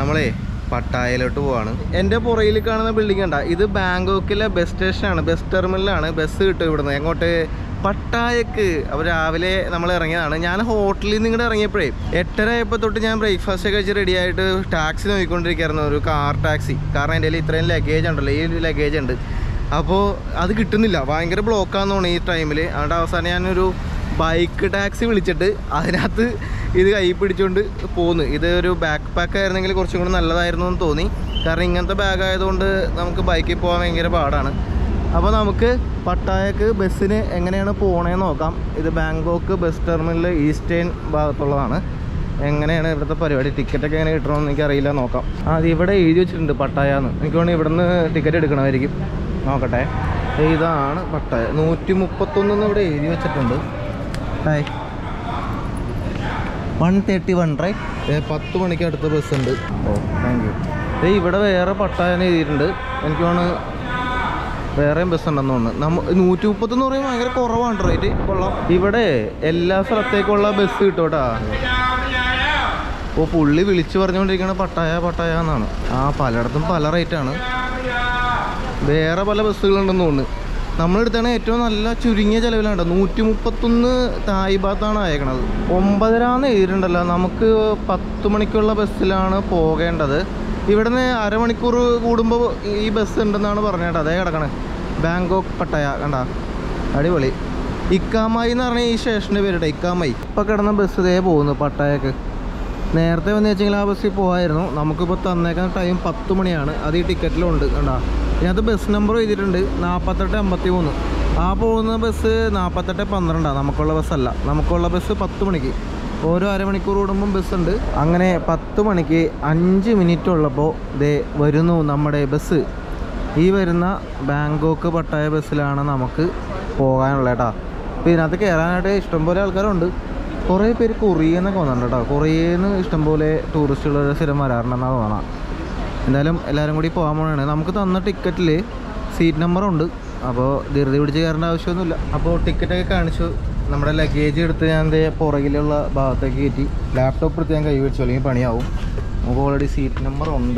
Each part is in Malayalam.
നമ്മളേ പട്ടായയിലോട്ട് പോവാണ് എൻ്റെ പുറയിൽ കാണുന്ന ബിൽഡിംഗ് കണ്ട ഇത് ബാങ്കോക്കിലെ ബസ് സ്റ്റേഷനാണ് ബസ് ടെർമിനലാണ് ബസ് കിട്ടും ഇവിടുന്ന് എങ്ങോട്ട് പട്ടായക്ക് അപ്പോൾ രാവിലെ നമ്മൾ ഇറങ്ങിയതാണ് ഞാൻ ഹോട്ടലിൽ നിന്ന് ഇങ്ങോട്ട് ഇറങ്ങിയപ്പോഴേ എട്ടര ആയപ്പോൾ തൊട്ട് ഞാൻ ബ്രേക്ക്ഫാസ്റ്റ് ഒക്കെ കഴിച്ച് റെഡി ആയിട്ട് ടാക്സി നോക്കിക്കൊണ്ടിരിക്കുകയായിരുന്നു ഒരു കാർ ടാക്സി കാരണം എൻ്റെ കയ്യിൽ ഇത്രയും ലഗേജ് ഉണ്ടല്ലോ ഈ ലഗേജ് ഉണ്ട് അപ്പോൾ അത് കിട്ടുന്നില്ല ഭയങ്കര ബ്ലോക്കാന്ന് തോന്നുന്നു ഈ ടൈമിൽ അതുകൊണ്ട് അവസാനം ഞാനൊരു ബൈക്ക് ടാക്സി വിളിച്ചിട്ട് അതിനകത്ത് ഇത് കൈ പിടിച്ചുകൊണ്ട് പോന്ന് ഇത് ഒരു ബാക്ക് പാക്ക് ആയിരുന്നെങ്കിൽ കുറച്ചും കൂടി നല്ലതായിരുന്നു എന്ന് തോന്നി കാരണം ഇങ്ങനത്തെ ബാഗ് ആയതുകൊണ്ട് നമുക്ക് ബൈക്കിൽ പോകാൻ ഭയങ്കര പാടാണ് അപ്പോൾ നമുക്ക് പട്ടായക്ക് ബസ്സിന് എങ്ങനെയാണ് പോകണേന്ന് നോക്കാം ഇത് ബാങ്കോക്ക് ബസ് ടെർമിനൽ ഈസ്റ്റേൺ ഭാഗത്തുള്ളതാണ് എങ്ങനെയാണ് ഇവിടുത്തെ പരിപാടി ടിക്കറ്റൊക്കെ എങ്ങനെ കിട്ടണമെന്ന് എനിക്കറിയില്ല നോക്കാം ആ അത് ഇവിടെ എഴുതി വെച്ചിട്ടുണ്ട് പട്ടായാന്ന് എനിക്ക് വേണമെങ്കിൽ ഇവിടുന്ന് ടിക്കറ്റ് എടുക്കണമായിരിക്കും നോക്കട്ടെ ദേ ഇതാണ് പട്ടായ നൂറ്റി മുപ്പത്തൊന്നെന്ന് ഇവിടെ എഴുതി വെച്ചിട്ടുണ്ട് hi one thirty one right പത്ത് മണിക്ക് അടുത്ത ബസ് ഉണ്ട് ഓ താങ്ക് യു ദേ ഇവിടെ വേറെ പട്ടായെന്ന് എഴുതിയിട്ടുണ്ട് എനിക്ക് തോന്നുന്നു വേറെയും ബസ് ഉണ്ടെന്ന് തോന്നുന്നു നമ്മ നൂറ്റി മുപ്പത്തൊന്ന് പറയുമ്പോൾ ഭയങ്കര കുറവാണ് റേറ്റ് കൊള്ളാം ഇവിടെ എല്ലാ സ്ഥലത്തേക്കുള്ള ബസ് കിട്ടും കേട്ടാ ഓ പുള്ളി വിളിച്ചു പറഞ്ഞുകൊണ്ടിരിക്കണ പട്ടായ പട്ടായ എന്നാണ് ആ പലയിടത്തും പല റേറ്റാണ് വേറെ പല ബസ്സുകളുണ്ടെന്ന് തോന്നുന്നു നമ്മളെടുത്താണ് ഏറ്റവും നല്ല ചുരുങ്ങിയ ചിലവിലാണ് നൂറ്റി മുപ്പത്തൊന്ന് തായ് ഭാഗത്താണ് അയക്കണത് ഒമ്പതരാന്ന് എഴുതിയിട്ടുണ്ടല്ലോ നമുക്ക് പത്ത് മണിക്കുള്ള ബസ്സിലാണ് പോകേണ്ടത് ഇവിടുന്ന് അരമണിക്കൂർ കൂടുമ്പോൾ ഈ ബസ് ഉണ്ടെന്നാണ് പറഞ്ഞത് അതേ കിടക്കണേ ബാങ്കോക്ക് പട്ടയ കണ്ട അടിപൊളി ഇക്കാമായി എന്ന് പറഞ്ഞ ഈ സ്റ്റേഷൻ്റെ പേരിട്ടെ ഇക്കാമായി ഇപ്പം കിടന്ന ബസ് ഇതേ പോകുന്നു പട്ടായക്ക് നേരത്തെ വന്നു വെച്ചെങ്കിൽ ആ ബസ്സിൽ പോകായിരുന്നു നമുക്കിപ്പോൾ തന്നേക്കുന്ന ടൈം പത്ത് മണിയാണ് അത് ഈ ടിക്കറ്റിലുണ്ട് കണ്ടാ ഇതിനകത്ത് ബസ് നമ്പർ എഴുതിയിട്ടുണ്ട് നാൽപ്പത്തെട്ട് അമ്പത്തി മൂന്ന് ആ പോകുന്ന ബസ് നാൽപ്പത്തെട്ട് പന്ത്രണ്ടാണ് നമുക്കുള്ള ബസ്സല്ല നമുക്കുള്ള ബസ് പത്ത് മണിക്ക് ഓരോ അരമണിക്കൂർ കൂടുമ്പം ബസ്സുണ്ട് അങ്ങനെ പത്ത് മണിക്ക് അഞ്ച് മിനിറ്റ് ഉള്ളപ്പോൾ ദേ വരുന്നു നമ്മുടെ ബസ് ഈ വരുന്ന ബാങ്കോക്ക് പട്ടായ ബസ്സിലാണ് നമുക്ക് പോകാനുള്ള കേട്ടോ അപ്പോൾ ഇതിനകത്ത് കയറാനായിട്ട് ഇഷ്ടംപോലെ ആൾക്കാരുണ്ട് കുറേ പേര് കൊറിയെന്നൊക്കെ വന്നിട്ടുണ്ട് കേട്ടോ കൊറിയേന്ന് ഇഷ്ടംപോലെ ടൂറിസ്റ്റുകൾ സ്ഥിരം വരാറുണ്ടെന്നാണ് തോന്നണം എന്തായാലും എല്ലാവരും കൂടി പോകാൻ പോകണതാണ് നമുക്ക് തന്ന ടിക്കറ്റിൽ സീറ്റ് നമ്പറുണ്ട് അപ്പോൾ ധൃതി പിടിച്ച് കയറേണ്ട ആവശ്യമൊന്നുമില്ല അപ്പോൾ ടിക്കറ്റൊക്കെ കാണിച്ചു നമ്മുടെ ലഗേജ് എടുത്ത് ഞാൻ ദേ പുറകിലുള്ള ഭാഗത്തേക്ക് കയറ്റി ലാപ്ടോപ്പ് എടുത്ത് ഞാൻ കൈ വെച്ചു അല്ലെങ്കിൽ പണിയാവും നമുക്ക് ഓൾറെഡി സീറ്റ് നമ്പർ ഉണ്ട്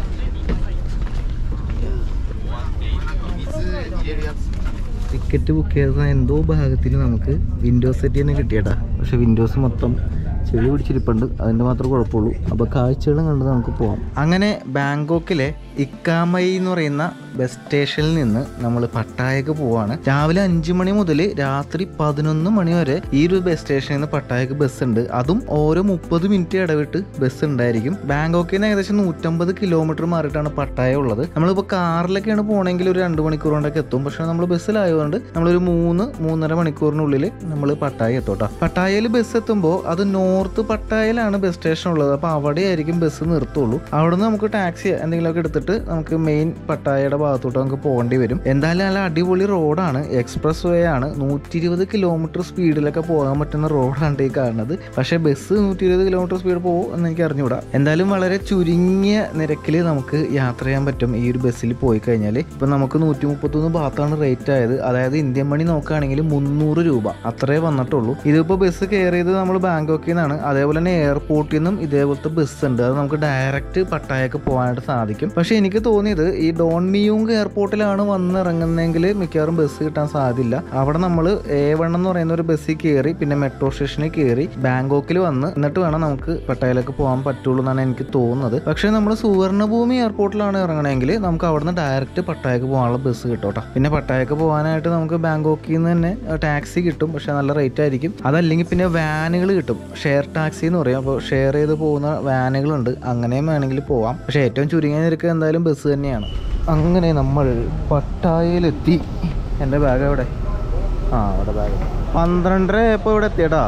ടിക്കറ്റ് ബുക്ക് ചെയ്ത എന്തോ ഭാഗത്തിൽ നമുക്ക് വിൻഡോസ് സെറ്റ് തന്നെ കിട്ടിയട്ടാ പക്ഷെ വിൻഡോസ് മൊത്തം ചെളി പിടിച്ചിരിപ്പുണ്ട് അതിൻ്റെ മാത്രമേ കുഴപ്പമുള്ളൂ അപ്പോൾ കാഴ്ചകളും കണ്ട് നമുക്ക് പോവാം അങ്ങനെ ബാങ്കോക്കിലെ ഇക്കാമൈ എന്ന് പറയുന്ന ബസ് സ്റ്റേഷനിൽ നിന്ന് നമ്മൾ പട്ടായക്ക് പോവാണ് രാവിലെ അഞ്ച് മണി മുതൽ രാത്രി പതിനൊന്ന് മണി വരെ ഈ ഒരു ബസ് സ്റ്റേഷനിൽ നിന്ന് പട്ടായക്ക് ബസ് ഉണ്ട് അതും ഓരോ മുപ്പത് മിനിറ്റ് ഇടവിട്ട് ബസ് ഉണ്ടായിരിക്കും ബാങ്കോക്കിൽ നിന്ന് ഏകദേശം നൂറ്റമ്പത് കിലോമീറ്റർ മാറിയിട്ടാണ് പട്ടായ ഉള്ളത് നമ്മളിപ്പോൾ കാറിലൊക്കെയാണ് പോകണമെങ്കിൽ ഒരു രണ്ട് മണിക്കൂർ കൊണ്ടൊക്കെ എത്തും പക്ഷേ നമ്മൾ ബസ്സിലായതുകൊണ്ട് നമ്മളൊരു മൂന്ന് മൂന്നര മണിക്കൂറിനുള്ളിൽ നമ്മൾ പട്ടായ എത്തോട്ടോ പട്ടായയിൽ ബസ് എത്തുമ്പോൾ അത് നോർത്ത് പട്ടായയിലാണ് ബസ് സ്റ്റേഷൻ ഉള്ളത് അപ്പോൾ അവിടെയായിരിക്കും ബസ് നിർത്തുള്ളൂ അവിടെ നിന്ന് നമുക്ക് ടാക്സി എന്തെങ്കിലുമൊക്കെ എടുത്തിട്ട് നമുക്ക് മെയിൻ പട്ടായയുടെ ഭാഗത്തോട്ട് നമുക്ക് പോകേണ്ടി വരും എന്തായാലും നല്ല അടിപൊളി റോഡാണ് എക്സ്പ്രസ് വേ ആണ് നൂറ്റി ഇരുപത് കിലോമീറ്റർ സ്പീഡിലൊക്കെ പോകാൻ പറ്റുന്ന റോഡാണ് ഈ കാണുന്നത് പക്ഷേ ബസ് നൂറ്റി ഇരുപത് കിലോമീറ്റർ സ്പീഡ് പോകും എന്ന് എനിക്ക് അറിഞ്ഞുകൂടാ എന്തായാലും വളരെ ചുരുങ്ങിയ നിരക്കിൽ നമുക്ക് യാത്ര ചെയ്യാൻ പറ്റും ഈ ഒരു ബസ്സിൽ പോയി കഴിഞ്ഞാൽ ഇപ്പം നമുക്ക് നൂറ്റി മുപ്പത്തൊന്ന് ഭാഗത്താണ് റേറ്റ് ആയത് അതായത് ഇന്ത്യൻ മണി നോക്കുകയാണെങ്കിൽ മുന്നൂറ് രൂപ അത്രേ വന്നിട്ടുള്ളൂ ഇതിപ്പോൾ ബസ് കയറിയത് നമ്മൾ ബാങ്കോക്കിൽ നിന്നാണ് അതേപോലെ തന്നെ എയർപോർട്ടിൽ നിന്നും ഇതേപോലത്തെ ബസ് ഉണ്ട് അത് നമുക്ക് ഡയറക്റ്റ് പട്ടായക്ക് പോകാനായിട്ട് സാധിക്കും പക്ഷേ എനിക്ക് തോന്നിയത് ഈ ഡോൺ മിയൂങ് എയർപോർട്ടിലാണ് വന്നിറങ്ങുന്നതെങ്കിൽ മിക്കവാറും ബസ് കിട്ടാൻ സാധ്യതയില്ല അവിടെ നമ്മൾ എ വൺ എന്ന് പറയുന്ന ഒരു ബസ്സിൽ കയറി പിന്നെ മെട്രോ സ്റ്റേഷനിൽ കയറി ബാങ്കോക്കിൽ വന്ന് എന്നിട്ട് വേണം നമുക്ക് പട്ടായയിലേക്ക് പോകാൻ പറ്റുള്ളൂ എന്നാണ് എനിക്ക് തോന്നുന്നത് പക്ഷേ നമ്മൾ സുവർണഭൂമി എയർപോർട്ടിലാണ് ഇറങ്ങണമെങ്കിൽ നമുക്ക് അവിടുന്ന് ഡയറക്റ്റ് പട്ടായക്ക് പോകാനുള്ള ബസ് കിട്ടും കേട്ടോ പിന്നെ പട്ടായക്ക് പോകാനായിട്ട് നമുക്ക് ബാങ്കോക്കിൽ നിന്ന് തന്നെ ടാക്സി കിട്ടും പക്ഷേ നല്ല റേറ്റ് ആയിരിക്കും അതല്ലെങ്കിൽ പിന്നെ വാനുകൾ കിട്ടും ഷെയർ ടാക്സി എന്ന് പറയും അപ്പോൾ ഷെയർ ചെയ്ത് പോകുന്ന വാനുകളുണ്ട് അങ്ങനെയും വേണമെങ്കിൽ പോവാം പക്ഷേ ഏറ്റവും ചുരുങ്ങിയ നിരക്ക് എന്തായാലും ബസ് തന്നെയാണ് അങ്ങനെ നമ്മൾ പട്ടായയിലെത്തി എൻ്റെ ബാഗ് എവിടെ ആ അവിടെ ബാഗ് പന്ത്രണ്ടര ആയപ്പോൾ ഇവിടെ എത്തിയടാ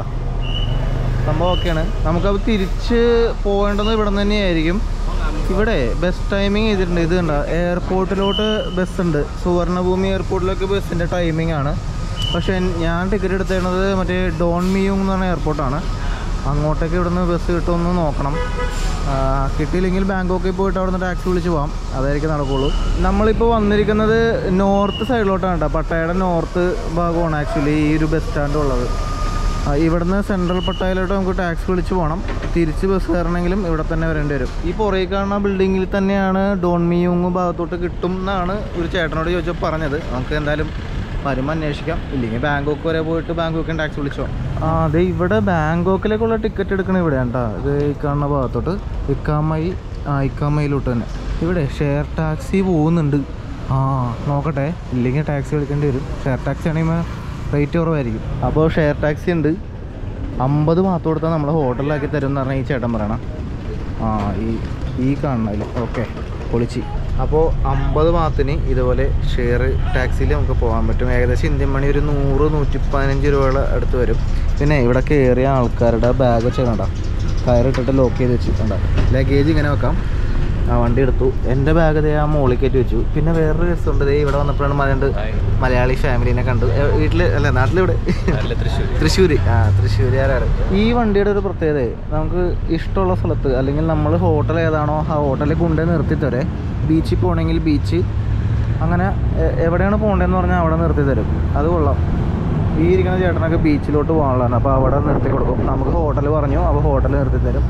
സംഭവം ഓക്കെയാണ് നമുക്കത് തിരിച്ച് പോകേണ്ടത് ഇവിടെ നിന്ന് തന്നെയായിരിക്കും ഇവിടെ ബസ് ടൈമിംഗ് ചെയ്തിട്ടുണ്ട് ഇത് കണ്ട എയർപോർട്ടിലോട്ട് ബസ് ഉണ്ട് സുവർണഭൂമി എയർപോർട്ടിലേക്ക് ബസ്സിൻ്റെ ടൈമിംഗ് ആണ് പക്ഷേ ഞാൻ ടിക്കറ്റ് എടുത്തേണത് മറ്റേ ഡോൺ മിയൂങ് എന്ന് പറഞ്ഞ എയർപോർട്ടാണ് അങ്ങോട്ടേക്ക് ഇവിടുന്ന് ബസ് കിട്ടുമെന്ന് നോക്കണം ആ, കിട്ടിയില്ലെങ്കിൽ ബാങ്കോക്കിൽ പോയിട്ട് അവിടുന്ന് ടാക്സി വിളിച്ച് പോകാം അതായിരിക്കും നടക്കുള്ളൂ നമ്മളിപ്പോൾ വന്നിരിക്കുന്നത് നോർത്ത് സൈഡിലോട്ടാണ് കേട്ടോ പട്ടയുടെ നോർത്ത് ഭാഗമാണ് ആക്ച്വലി ഈ ഒരു ബസ് സ്റ്റാൻഡ് ഉള്ളത് ആ, ഇവിടുന്ന് സെൻട്രൽ പട്ടായയിലോട്ട് നമുക്ക് ടാക്സി വിളിച്ച് പോകണം തിരിച്ച് ബസ് കയറണമെങ്കിലും ഇവിടെ തന്നെ വരേണ്ടി വരും ഈ പുറകെ കാണുന്ന ബിൽഡിങ്ങിൽ തന്നെയാണ് ഡോൺമിയുങ് ഭാഗത്തോട്ട് കിട്ടും എന്നാണ് ഒരു ചേട്ടനോട് ചോദിച്ചപ്പോൾ പറഞ്ഞത് നമുക്ക് എന്തായാലും വരുമ്പോൾ അന്വേഷിക്കാം ഇല്ലെങ്കിൽ ബാങ്കോക്ക് വരെ പോയിട്ട് ബാങ്കോക്കിന് ടാക്സി വിളിച്ചോ ആ അതെ ഇവിടെ ബാങ്കോക്കിലേക്കുള്ള ടിക്കറ്റ് എടുക്കണ ഇവിടെ കേട്ടോ ഇത് ഈ കാണുന്ന ഭാഗത്തോട്ട് ഇക്കാമൈ ആ ഇക്കാമയിലോട്ട് തന്നെ ഇവിടെ ഷെയർ ടാക്സി പോകുന്നുണ്ട് ആ നോക്കട്ടെ ഇല്ലെങ്കിൽ ടാക്സി എടുക്കേണ്ടി വരും ഷെയർ ടാക്സി ആണെങ്കിൽ റേറ്റ് കുറവായിരിക്കും അപ്പോൾ ഷെയർ ടാക്സി ഉണ്ട് അമ്പത് മാത്രം കൊടുത്താൽ നമ്മളെ ഹോട്ടലിലാക്കി തരും എന്ന് പറഞ്ഞാൽ ഈ ചേട്ടൻ പറയണം ആ ഈ ഈ കാണണല്ലേ ഓക്കെ പൊളിച്ച് അപ്പോൾ അമ്പത് മാസത്തിന് ഇതുപോലെ ഷെയർ ടാക്സിയിൽ നമുക്ക് പോകാൻ പറ്റും ഏകദേശം ഇന്ത്യൻ മണി ഒരു നൂറ് നൂറ്റി പതിനഞ്ച് രൂപയുടെ അടുത്ത് വരും പിന്നെ ഇവിടെ കയറിയ ആൾക്കാരുടെ ബാഗ് വെച്ചേക്കണ്ട കയറിട്ടിട്ട് ലോക്ക് ചെയ്ത് വെച്ചിട്ടുണ്ട് ലഗേജ് ഇങ്ങനെ വെക്കാം ആ വണ്ടി എടുത്തു എൻ്റെ ബാഗ് ദേ ആ മോളിൽ കയറ്റി വെച്ചു പിന്നെ വേറൊരു രസമുണ്ട് ദേ ഇവിടെ വന്നപ്പോഴാണ് മലയുണ്ട് മലയാളി ഫാമിലിനെ കണ്ടു ഏ, വീട്ടില് അല്ല നാട്ടിലിവിടെ തൃശ്ശൂർ ആ തൃശ്ശൂരുകാരാണ് ഈ വണ്ടിയുടെ ഒരു പ്രത്യേകത നമുക്ക് ഇഷ്ടമുള്ള സ്ഥലത്ത് അല്ലെങ്കിൽ നമ്മൾ ഹോട്ടൽ ഏതാണോ ആ ഹോട്ടലിൽ കൊണ്ടുപോയി നിർത്തി തരേ ബീച്ചിൽ പോകണമെങ്കിൽ ബീച്ച് അങ്ങനെ എ- എവിടെയാണ് പോകേണ്ടതെന്ന് പറഞ്ഞാൽ അവിടെ നിർത്തി തരും അത് കൊള്ളാം ഈ ഇരിക്കുന്ന ചേട്ടനൊക്കെ ബീച്ചിലോട്ട് പോകാനുള്ളതാണ് അപ്പോൾ അവിടെ നിർത്തി കൊടുക്കും നമുക്ക് ഹോട്ടൽ പറഞ്ഞു അപ്പോൾ ഹോട്ടൽ നിർത്തി തരും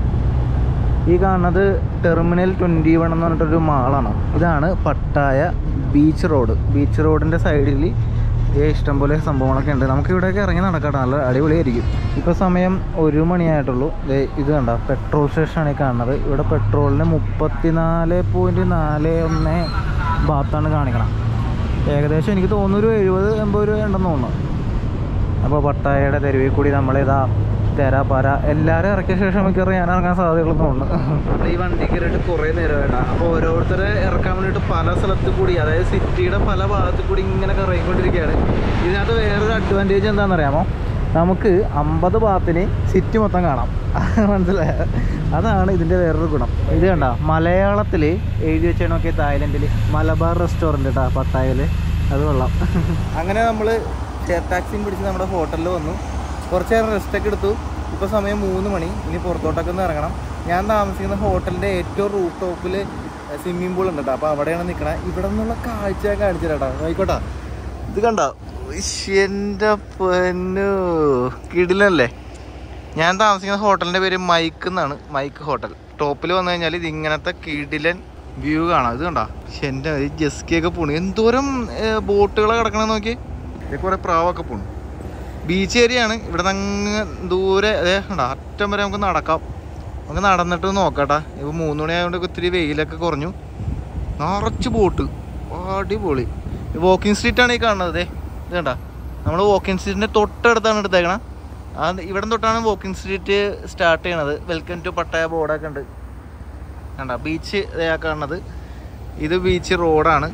ഈ കാണുന്നത് ടെർമിനൽ ട്വൻറ്റി വൺ എന്ന് പറഞ്ഞിട്ടൊരു മാളാണ് ഇതാണ് പട്ടായ ബീച്ച് റോഡ് ബീച്ച് റോഡിൻ്റെ സൈഡിൽ ഇഷ്ടംപോലെ സംഭവങ്ങളൊക്കെ ഉണ്ട് നമുക്ക് ഇവിടെയൊക്കെ ഇറങ്ങി നടക്കാം നല്ല അടിപൊളിയായിരിക്കും ഇപ്പോൾ സമയം ഒരു മണിയായിട്ടുള്ളൂ ദേ ഇത് കണ്ട പെട്രോൾ സ്റ്റേഷനാണ് ഈ കാണുന്നത് ഇവിടെ പെട്രോളിന് മുപ്പത്തിനാല് പോയിൻറ്റ് നാല് ഒന്ന് ഭാഗത്താണ് കാണിക്കണം ഏകദേശം എനിക്ക് തോന്നുന്നു ഒരു എഴുപത് എൺപത് രൂപ ഉണ്ടെന്ന് തോന്നുന്നു അപ്പോൾ പട്ടായയുടെ തെരുവിൽ കൂടി നമ്മളിതാ തെര പര എല്ലാവരും ഇറക്കിയ ശേഷം മിക്കവാറും ഞാൻ ഇറങ്ങാൻ സാധ്യതകളെന്ന് തോന്നുന്നു ഈ വണ്ടി കയറിയിട്ട് കുറേ നേരമായിട്ടാ അപ്പോൾ ഓരോരുത്തരെ ഇറക്കാൻ വേണ്ടിയിട്ട് പല സ്ഥലത്ത് കൂടി അതായത് സിറ്റിയുടെ പല ഭാഗത്ത് കൂടി ഇങ്ങനെ കറങ്ങിക്കൊണ്ടിരിക്കുകയാണ് ഇതിനകത്ത് വേറൊരു അഡ്വാൻറ്റേജ് എന്താണെന്ന് അറിയാമോ നമുക്ക് അമ്പത് ഭാഗത്തിന് സിറ്റി മൊത്തം കാണാം മനസ്സിലായ അതാണ് ഇതിൻ്റെ വേറൊരു ഗുണം ഇത് കണ്ട മലയാളത്തിൽ എഴുതി വെച്ചാൽ നോക്കിയ തായ്ലൻഡിൽ മലബാർ റെസ്റ്റോറൻറ്റ് കേട്ടോ പട്ടായയിൽ അത് കൊള്ളാം അങ്ങനെ നമ്മൾ ഷെയർ ടാക്സിയും പിടിച്ച് നമ്മുടെ ഹോട്ടലിൽ വന്നു കുറച്ച് നേരം റെസ്റ്റ് ഒക്കെ എടുത്തു ഇപ്പോൾ സമയം മൂന്ന് മണി ഇനി പുറത്തോട്ടൊക്കെ ഒന്ന് ഇറങ്ങണം ഞാൻ താമസിക്കുന്ന ഹോട്ടലിൻ്റെ ഏറ്റവും റൂഫ് ടോപ്പിൽ സ്വിമ്മിംഗ് പൂൾ ഉണ്ട് കേട്ടോ അപ്പോൾ അവിടെയാണ് നിൽക്കണത് ഇവിടെ നിന്നുള്ള കാഴ്ച കാണിച്ചു കേട്ടോ നോയിക്കോട്ടാ ഇത് കണ്ടോ എൻ്റെ പൊന്നു കിടിലല്ലേ ഞാൻ താമസിക്കുന്ന ഹോട്ടലിൻ്റെ പേര് മൈക്ക് എന്നാണ് മൈക്ക് ഹോട്ടൽ ടോപ്പിൽ വന്നു കഴിഞ്ഞാൽ ഇത് ഇങ്ങനത്തെ കിടിലൻ വ്യൂ കാണാം ഇത് കണ്ടോ പക്ഷെ എൻ്റെ ഈ ജെസ്കിയൊക്കെ പോണു എന്തോരം ബോട്ടുകളെ കിടക്കണ നോക്കി ഇത് കുറേ പ്രാവൊക്കെ പോണു ബീച്ച് ഏരിയ ആണ് ഇവിടെ അങ്ങ് ദൂരെ അതേ കണ്ടോ അറ്റം വരെ നമുക്ക് നടക്കാം നമുക്ക് നടന്നിട്ട് നോക്കട്ടെ ഇപ്പോൾ മൂന്ന് മണി ആയതുകൊണ്ട് ഒത്തിരി വെയിലൊക്കെ കുറഞ്ഞു നിറച്ച് ബോട്ട് അടിപൊളി വാക്കിംഗ് സ്ട്രീറ്റ് ആണ് ഈ കാണുന്നത് ദേ ഇത് കണ്ട നമ്മൾ വാക്കിംഗ് സ്ട്രീറ്റിൻ്റെ തൊട്ടടുത്താണ് എടുത്തേക്കണം ആ ഇവിടെ തൊട്ടാണ് വാക്കിംഗ് സ്ട്രീറ്റ് സ്റ്റാർട്ട് ചെയ്യണത് വെൽക്കം ടു പട്ടായ ബോർഡൊക്കെ ഉണ്ട് കണ്ട ബീച്ച് ആ കാണുന്നത് ഇത് ബീച്ച് റോഡാണ്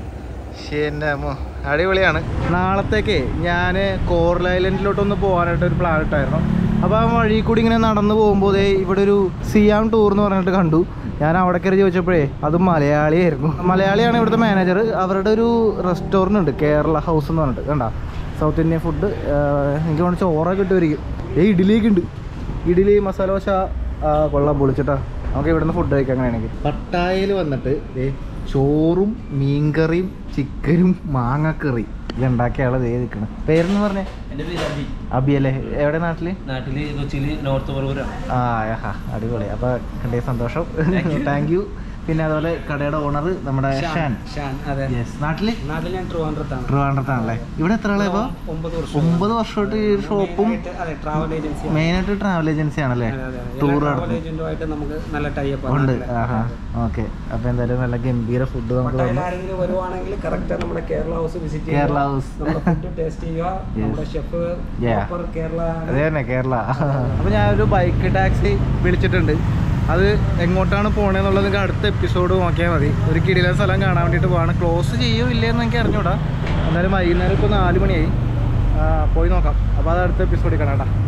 ശരി അടിപൊളിയാണ് നാളത്തേക്ക് ഞാൻ കോറൽ ഐലൻഡിലോട്ടൊന്ന് പോകാനായിട്ട് ഒരു പ്ലാൻ ഇട്ടായിരുന്നു അപ്പോൾ ആ വഴി കൂടി ഇങ്ങനെ നടന്നു പോകുമ്പോൾ ദേ ഇവിടെ ഒരു സിയാം ടൂർ എന്ന് പറഞ്ഞിട്ട് കണ്ടു ഞാൻ അവിടെ കയറി ചോദിച്ചപ്പോഴേ അത് മലയാളിയായിരുന്നു മലയാളിയാണ് ഇവിടുത്തെ മാനേജർ അവരുടെ ഒരു റെസ്റ്റോറൻറ്റ് ഉണ്ട് കേരള ഹൗസ് എന്ന് പറഞ്ഞിട്ട് കണ്ട സൗത്ത് ഇന്ത്യൻ ഫുഡ് എനിക്ക് തോന്നുന്നു ചോറൊക്കെ കിട്ടുമായിരിക്കും ഏ ഇഡ്ഡലിയൊക്കെ ഉണ്ട് ഇഡ്ഡലി മസാല ദോശ ആ, കൊള്ളാം പൊളിച്ചിട്ടാ നമുക്ക് ഇവിടുന്ന് ഫുഡ് കഴിക്കാം അങ്ങനെയാണെങ്കിൽ പട്ടായയിൽ വന്നിട്ട് ദേ ചോറും മീൻകറിയും ചിക്കനും മാങ്ങക്കറി ഇതുണ്ടാക്കിയ ആളെ ദേ നിൽക്കണം പേരെന്ന് പറഞ്ഞേ എൻ്റെ പേര് അബി അബി അല്ലേ എവിടെ നാട്ടില് നാട്ടില് കൊച്ചിയിൽ നോർത്ത് പറവൂരാണ് ആ ഹാ അടിപൊളി അപ്പൊ കണ്ടേ സന്തോഷം താങ്ക് യു പിന്നെ അതുപോലെ കടയുടെ ഓണർ നമ്മുടെ ഷാൻ ഷാൻ അതെ യെസ് നാട്ടില് നാട്ടിൽ ഞാൻ ട്രിവാൻഡ്രത്താണ് ട്രിവാൻഡ്രത്താണല്ലേ ഇവിടെ എത്ര ആളെ ഇപ്പൊ ഒമ്പത് വർഷം ഒമ്പത് വർഷമായിട്ട് ഈ ഷോപ്പും Main ആയിട്ട് അതെ ട്രാവൽ ഏജൻസി മെയിനായിട്ട് ട്രാവൽ ഏജൻസി ആണല്ലേ ടൂർ ട്രാവൽ ഏജന്റുമായിട്ട് നമുക്ക് നല്ല ടൈപ്പ് ഉണ്ട് ആഹാ ഓക്കെ അപ്പൊ എന്തായാലും നല്ല ഗംഭീര ഫുഡ് നമുക്ക് തന്നു ആരെങ്കിലും വരുവാണെങ്കിൽ കറക്റ്റ് നമ്മുടെ Kerala house visit Kerala house നമ്മുടെ ഫുഡ് ടേസ്റ്റ് ചെയ്യുക നമ്മുടെ ഷെഫ് Yeah. പ്രോപ്പർ കേരള അതെ തന്നെ കേരള അപ്പോൾ ഞാനൊരു ബൈക്ക് ടാക്സി വിളിച്ചിട്ടുണ്ട് അത് എങ്ങോട്ടാണ് പോണേന്നുള്ളത് നിങ്ങൾക്ക് അടുത്ത എപ്പിസോഡ് നോക്കിയാൽ മതി ഒരു കിടില സ്ഥലം കാണാൻ വേണ്ടിയിട്ട് പോവാണ് ക്ലോസ് ചെയ്യോ ഇല്ലയെന്ന് എനിക്ക് അറിഞ്ഞൂടാ എന്തായാലും വൈകുന്നേരം ഇപ്പോൾ നാല് മണിയായി ആ, പോയി നോക്കാം അപ്പോൾ അത് അടുത്ത എപ്പിസോഡിൽ കാണാം കേട്ടോ